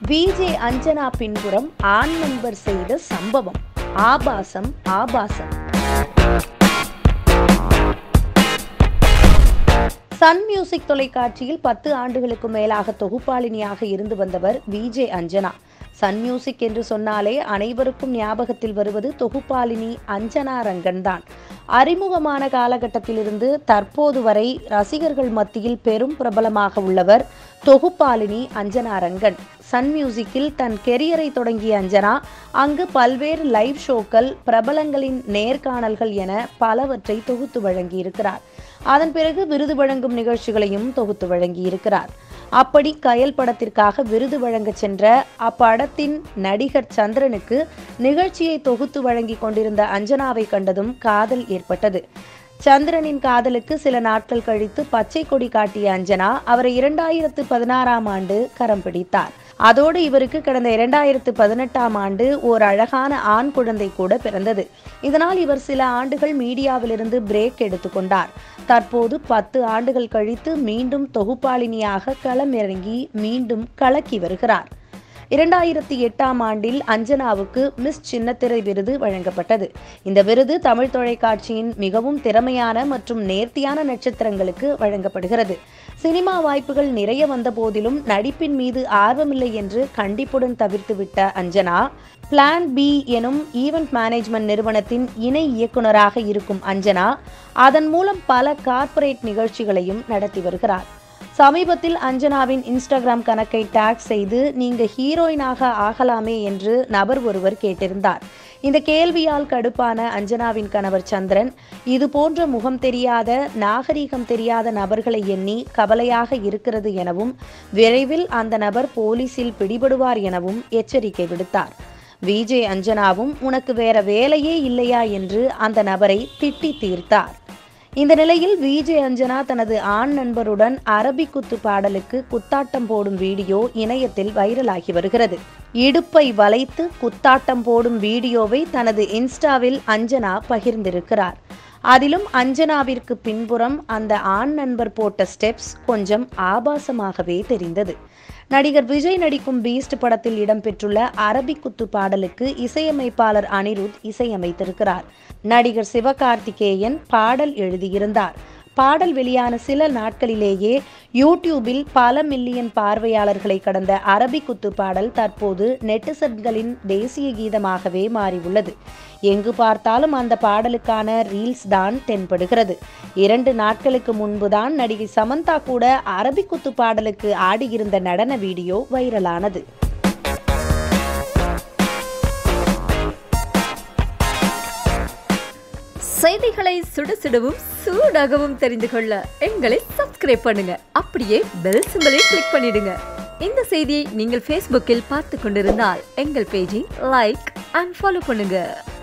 VJ Anjana பின்புறம் ஆண் நண்பர் செய்த சம்பவம் ஆபாசம் ஆபாசம் சன் மியூசிக் தொலைக்காட்சியில் பத்து ஆண்டுகளுக்கு மேலாக தொகுப்பாளினியாக இருந்து வந்தவர் விஜே அஞ்சனா சன் மியூசிக் என்று சொன்னாலே அனைவருக்கும் ஞாபகத்தில் வருவது தொகுப்பாளினி அஞ்சனா ரங்கன் தான் அறிமுகமான காலகட்டத்திலிருந்து தற்போது வரை ரசிகர்கள் மத்தியில் பெரும் பிரபலமாக உள்ளவர் தொகுப்பாளினி அஞ்சனா ரங்கன் சன் மியூசிக்கில் தன் கெரியரை தொடங்கிய அஞ்சனா அங்கு பல்வேறு லைவ் ஷோக்கள் பிரபலங்களின் நேர்காணல்கள் என பலவற்றை தொகுத்து வழங்கியிருக்கிறார் அதன் பிறகு விருது வழங்கும் நிகழ்ச்சிகளையும் தொகுத்து வழங்கியிருக்கிறார் அப்படி கயல் படத்திற்காக விருது வழங்க சென்ற அப்படத்தின் நடிகர் சந்திரனுக்கு நிகழ்ச்சியை தொகுத்து வழங்கி கொண்டிருந்த அஞ்சனாவை கண்டதும் காதல் ஏற்பட்டது சந்திரனின் காதலுக்கு சில நாட்கள் கழித்து பச்சை கொடி காட்டிய அஞ்சனா அவரை இரண்டாயிரத்து பதினாறாம் ஆண்டு கரம் பிடித்தார் அதோடு இவருக்கு கடந்த இரண்டாயிரத்து பதினெட்டாம் ஆண்டு ஓர் அழகான ஆண் குழந்தை கூட பிறந்தது இதனால் இவர் சில ஆண்டுகள் மீடியாவிலிருந்து பிரேக் எடுத்துக்கொண்டார் தற்போது பத்து ஆண்டுகள் கழித்து மீண்டும் தொகுப்பாளினியாக களமிறங்கி மீண்டும் கலக்கி வருகிறார் இரண்டாயிரத்தி எட்டாம் ஆண்டில் அஞ்சனாவுக்கு மிஸ் சின்னத்திரை விருது வழங்கப்பட்டது இந்த விருது தமிழ் தொலைக்காட்சியின் மிகவும் திறமையான மற்றும் நேர்த்தியான நட்சத்திரங்களுக்கு வழங்கப்படுகிறது சினிமா வாய்ப்புகள் நிறைய வந்த போதிலும் நடிப்பின் மீது ஆர்வமில்லை என்று கண்டிப்புடன் தவிர்த்துவிட்ட அஞ்சனா பிளான் பி எனும் ஈவெண்ட் மேனேஜ்மெண்ட் நிறுவனத்தின் இணை இயக்குனராக இருக்கும் அஞ்சனா அதன் மூலம் பல கார்ப்பரேட் நிகழ்ச்சிகளையும் நடத்தி வருகிறார் சமீபத்தில் அஞ்சனாவின் இன்ஸ்டாகிராம் கணக்கை டேக் செய்து நீங்க ஹீரோயினாக ஆகலாமே என்று நபர் ஒருவர் கேட்டிருந்தார் இந்த கேள்வியால் கடுப்பான அஞ்சனாவின் கணவர் சந்திரன் இது போன்ற முகம் தெரியாத நாகரீகம் தெரியாத நபர்களை எண்ணி கவலையாக இருக்கிறது எனவும் விரைவில் அந்த நபர் போலீசில் பிடிபடுவார் எனவும் எச்சரிக்கை விடுத்தார் விஜே அஞ்சனாவும் உனக்கு வேற வேலையே இல்லையா என்று அந்த நபரை திட்டி தீர்த்தார் இந்த நிலையில் விஜே அஞ்சனா தனது ஆண் நண்பருடன் அரபி குத்து பாடலுக்கு குத்தாட்டம் போடும் வீடியோ இணையத்தில் வைரலாகி வருகிறது இடுப்பை வளைத்து குத்தாட்டம் போடும் வீடியோவை தனது இன்ஸ்டாவில் அஞ்சனா பகிர்ந்திருக்கிறார் அதிலும் அஞ்சனாவிற்கு பின்புறம் அந்த ஆண் நண்பர் போட்ட ஸ்டெப்ஸ் கொஞ்சம் ஆபாசமாகவே தெரிந்தது நடிகர் விஜய் நடிக்கும் பீஸ்ட் படத்தில் இடம்பெற்றுள்ள அரபி குத்து பாடலுக்கு இசையமைப்பாளர் அனிருத் இசையமைத்திருக்கிறார் நடிகர் சிவகார்த்திகேயன் பாடல் எழுதியிருந்தார் பாடல் வெளியான சில நாட்களிலேயே யூடியூபில் பல மில்லியன் பார்வையாளர்களை கடந்த அரபி குத்து பாடல் தற்போது நெட்டிசன்களின் தேசிய கீதமாகவே மாறியுள்ளது எங்கு பார்த்தாலும் அந்த பாடலுக்கான ரீல்ஸ் தான் தென்படுகிறது இரண்டு நாட்களுக்கு முன்புதான் நடிகை சமந்தா கூட அரபி குத்து பாடலுக்கு ஆடியிருந்த நடன வீடியோ வைரலானது செய்திகளை சுட சுடவும் சூடாகவும் தெரிந்து கொள்ள எங்களை சப்ஸ்கிரைப் பண்ணுங்க அப்படியே பெல் சிம்பலை கிளிக் பண்ணிடுங்க இந்த செய்தியை நீங்கள் ஃபேஸ்புக்கில் பார்த்து கொண்டிருந்தால் எங்கள் பேஜை லைக் அண்ட் ஃபாலோ பண்ணுங்க